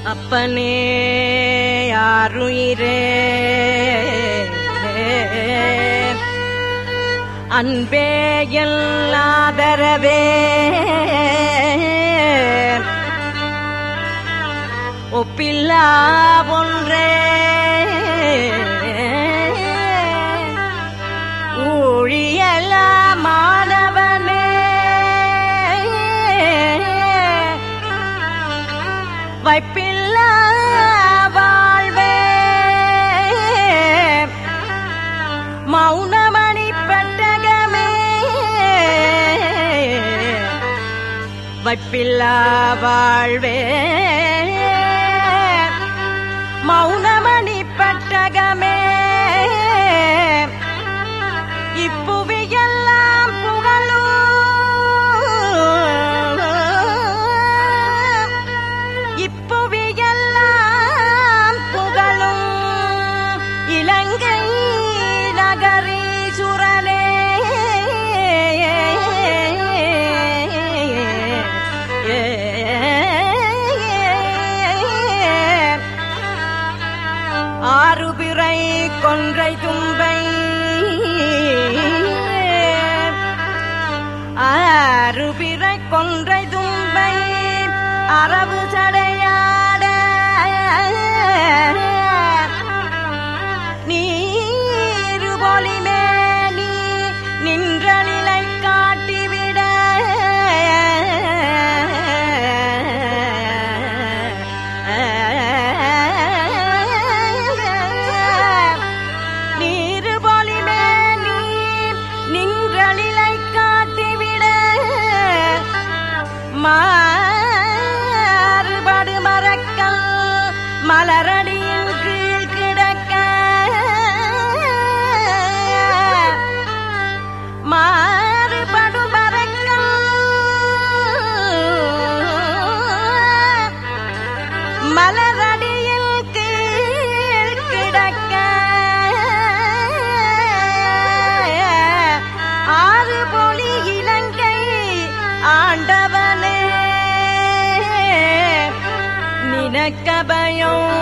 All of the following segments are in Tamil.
அப்பனே யாருயிரே அன்பே எல்லாதரவே ஒப்பில்லா ஒன்றே ஊழியலா மாணவனே வைப்பில்லா வாழ்வே மௌனமணி பெட்டகமே வைப்பில்லா வாழ்வே மௌனமணி பெட்டகமே இப்புவியெல்லாம் புகழும் இப்புவியெல்லாம் புகழும் இலங்கை நகரீசுரனே ஆறுபிறை கொன்றை தும்பை ஆறுபிறை கொன்றை தும்பை அரபு சடையாட நீரு பொலிமேனி நின்ற நிலை காட்டிவிட நீரு பொலிமேனி நின்ற நிலை காட்டிவிட மாறுபடு மரக்கல் மலரடியின் கீழ் கிடக்க மாறுபடு மரக்கல் மலரடியில் கீழ் கிடக்க ஆறு பொலி இலங்கை ஆண்டவனே நினக்க பயம்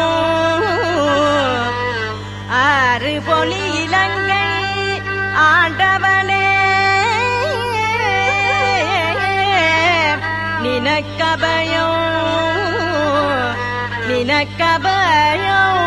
ஆறு பொலி இலங்கை ஆண்டவனே நினக்க பயம் நினக்க பயம்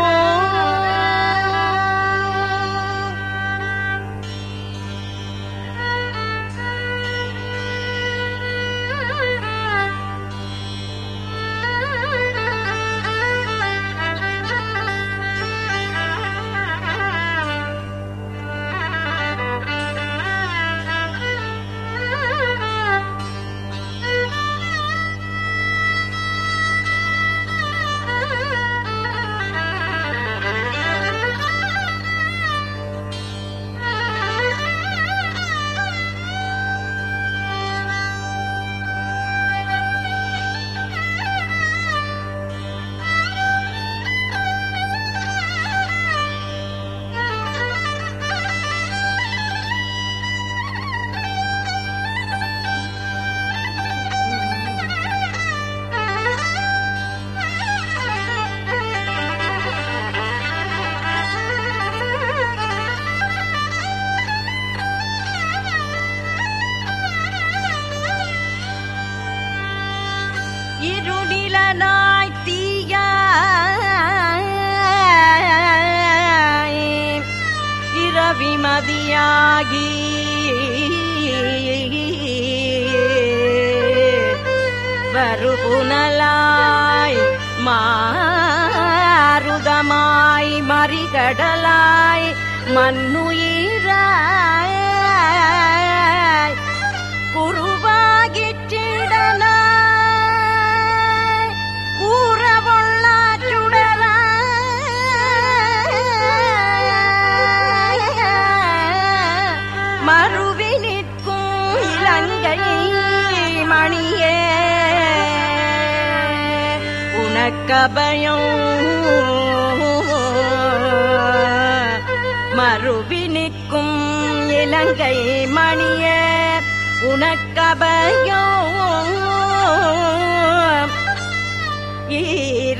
இருநிலனாய் தீயாய் இரவி மதியாகி வருபுனலாய் மாருதமாய் மறிகடலாய் மண்ணுயிராய் குருவாகிற்றிடனாய் கூறவொள்ளா மறுவி நிற்கும் இலங்கை மணியே உனக்கபயம் மறுவி நிற்கும் இலங்கை மணியே உனக்கபயம் ஈர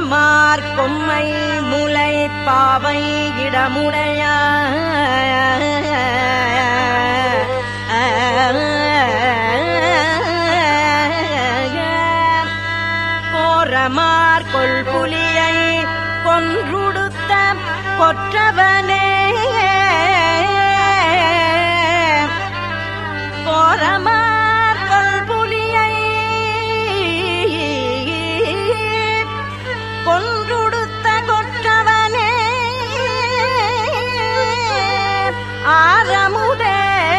கோரமார் கொம்மை முலை பாவை இடமுடைய கோரமார் கொள்புலியை கொன்றுடுத்த கொற்றவனே கோரமார் கொள்புலியை கொன்றுடுத்த கொற்றவனே ஆரமுதே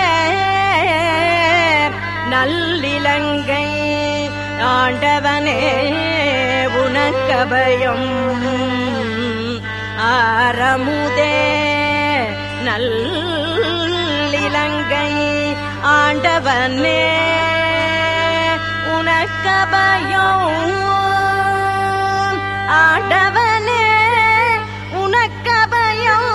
நல்லிலங்கை ஆண்டவனே உனக்கபயம் ஆரமுதே நல்லிலங்கை ஆண்டவனே உனக்கபயம் ஆண்டவனே உனக்கபயம்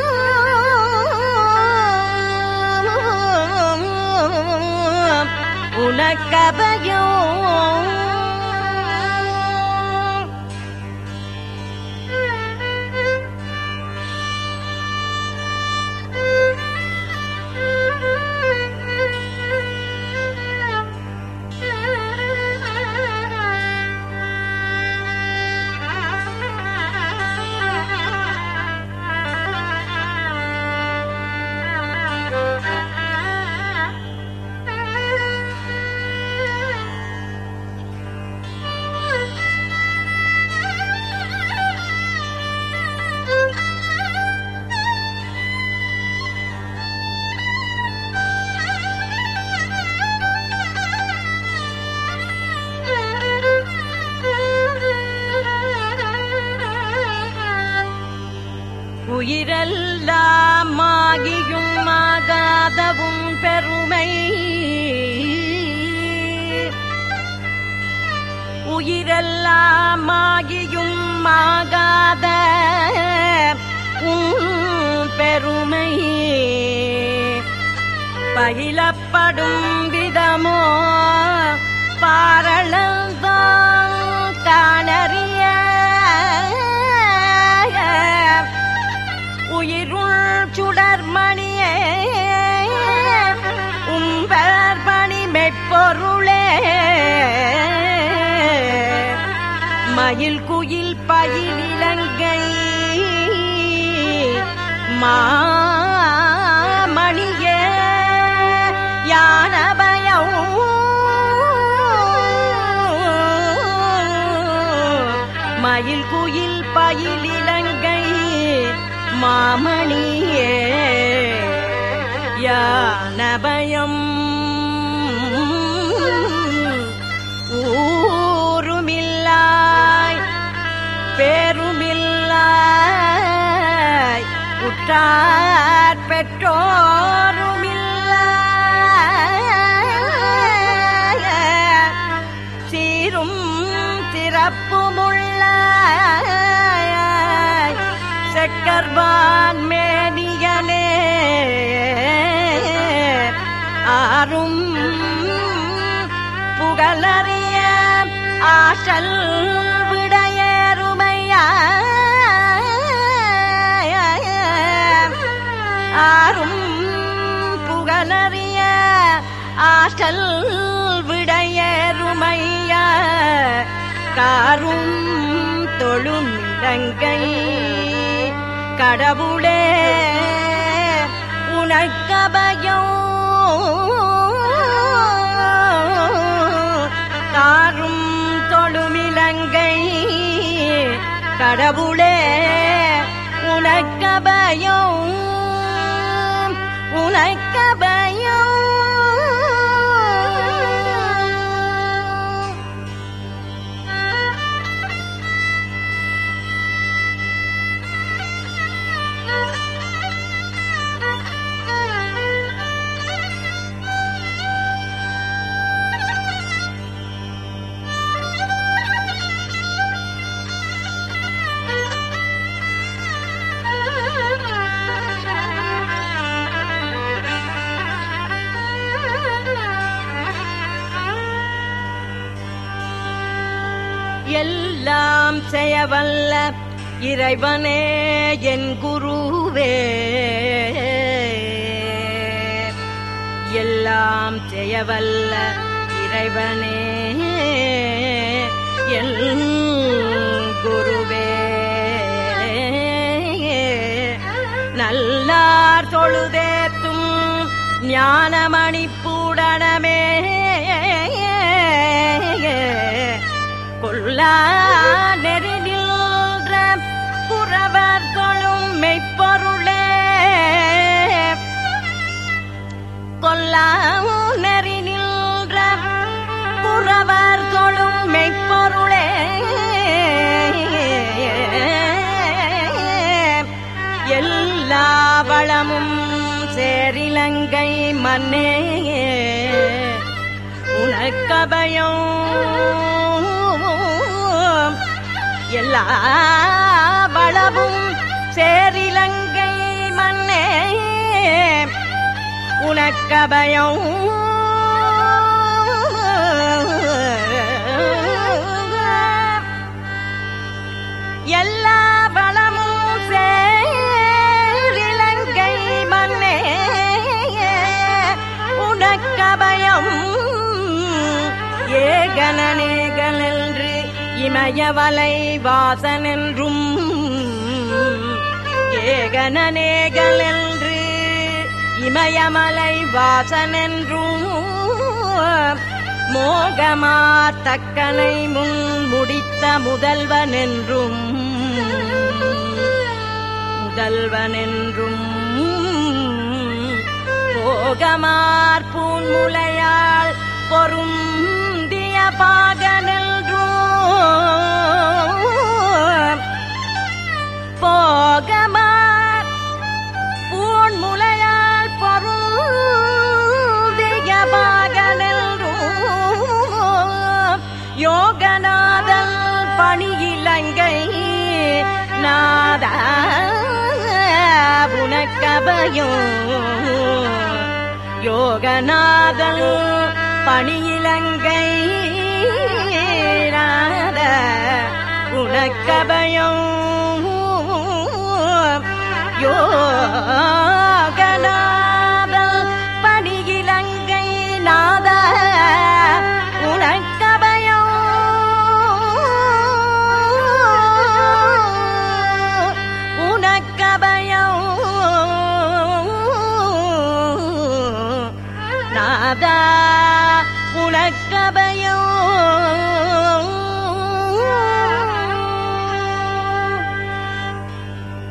உனக்கபயம் உயிரெல்லாம் ஆகியும் ஆகாதவும் பெருமை உயிரெல்லாம் ஆகியும் ஆகாத உம் பெருமை பயிலப்படும் விதமோ பாரளந்தான் காணறிய உயிருள் சுடர்மணியே உம்பர் பணி மெய்ப்பொருளே மயில் குயில் பயில் இலங்கை மாமணியே யானபயம் மயில் குயில் பயில் இலங்கை மாமணியே யானபயம் ஊருமில்லாய் பேருமில்லாய் உற்றார் பெற்றோருமில்லாய் சீரும் சிறப்புமுள்ள செக்கர்வான் மேனியனே ஆறும் புகழறிய ஆற்றல் விடையருமையா ஆறும் புகழறிய ஆற்றல் விடையருமைய காரும் தொழுமிடங்கை கடவுளே உனக்கபயம் காரும் தொழுமிலங்கை கடவுளே உனக்கபயம் உனக்கபயம் வல்ல இறைவனே என் குருவே எல்லாம் செய்யவல்ல இறைவனே என் குருவே நல்லார் தொழுதேத்தும் ஞானமணி பூடனமே கொல்லா நெறி நின்ற குறவர் தொழும் மெய்ப்பொருளே கொல்லா நெறி நின்ற குறவர் தொழும் மெய்ப்பொருளே எல்லா வளமும் சேரிலங்கை மன்னே உனக்கபயம் எல்லா வளமும் சேரிலங்கை மன்னே உனக்கபயம் எல்லா வளமும் சேரிலங்கை மன்னே உனக்கபயம் ஏகனேகல் என்று இமயவலை வாசனென்றும் ஏகனேகல் என்று இமயமலை வாசனென்றும் மோகமா தக்கனை முன் முடித்த முதல்வனென்றும் முதல்வனென்றும் போகமார் பூன்முலையாள் பொருந்திய பாகனென்றும் போகமார் பூன்முலையாள் பொருந்திய பாகனென்றும் யோகநாதல் பணியிலங்கை நாத உனக்கபயம் யோகநாதல் பணியிலங்கை நாத உனக்கபயம் யோகநாதல் பணியிலங்கை நாத உனக்கபயம் உனக்கபயம் நாதா உனக்கபயம்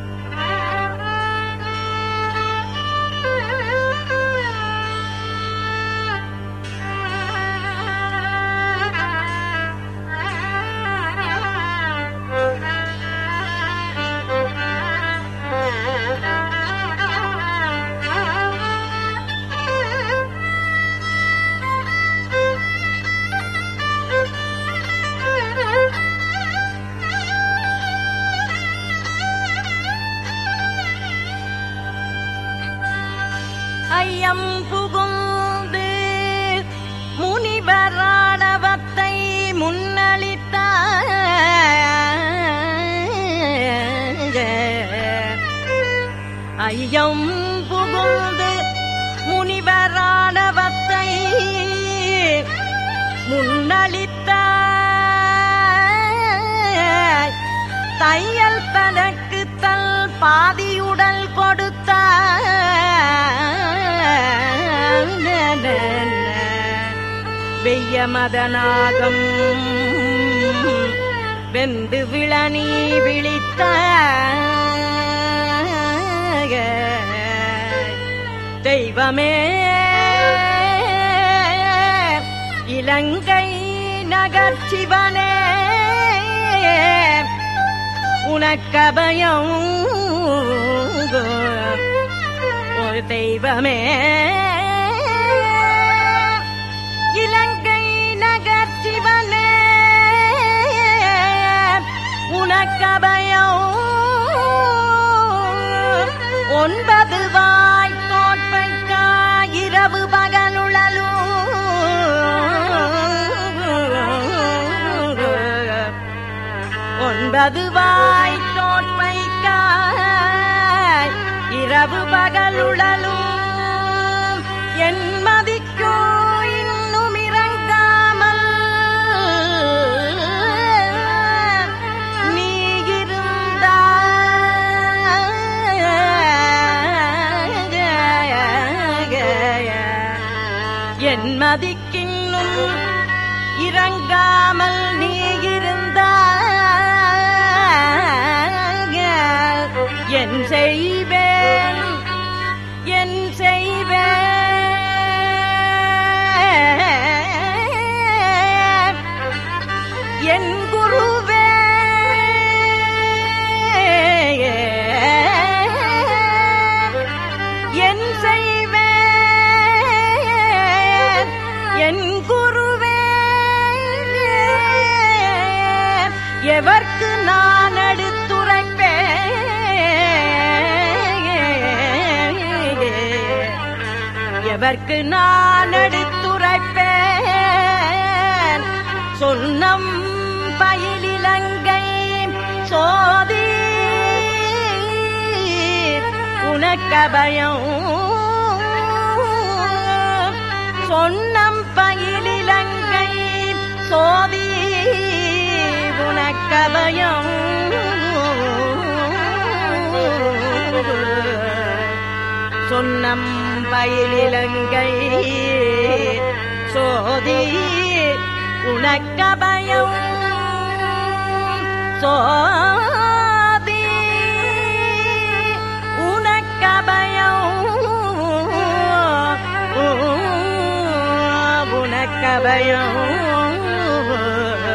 ஐயம் புகுந்து முனிவராடவத்தை முன்னளித்த ஐயம் புகுந்து முனிவராடவத்தை முன்னளித்த தையல் தனக்கு தல் பாதியுடல் கொடுத்த வெய்ய மதனாகம் வெந்து விளனி விழித்த தெய்வமே இலங்கை நகர் சிவனே உனக்கபயம் ஒரு தெய்வமே இலங்கை நகர் சிவனே உனக்கபயம் ஒன்பது வாய் தோற்பைக்கா இரவு பகலுழலும் ஒன்பதுவாய் தோற்றைக்காய் இரவு பகலுடலும் என் மதிக்கோ இன்னும் இறங்காமல் நீ இருந்தாய் என் மதிக்கின்னும் இறங்காமல் நீ இருந்தாய் என் செய்வேன் என் செய்வேன் என் குருவே என் செய்வேன் என் குருவே எவர்க்கு நான் எடுத்துரைப்பேன் எவர்க்கு நான் எடுத்துரைப்பேன் சொன்னம் பயிலிலங்கை சோதி உனக்கபயம் சொன்னம் பயிலிலங்கை சோதி உனக்கபயம் சொன்னம் பயிலிலங்கை சோதி உனக்கபயம் சோதி உனக்கபயம் உனக்கபயம்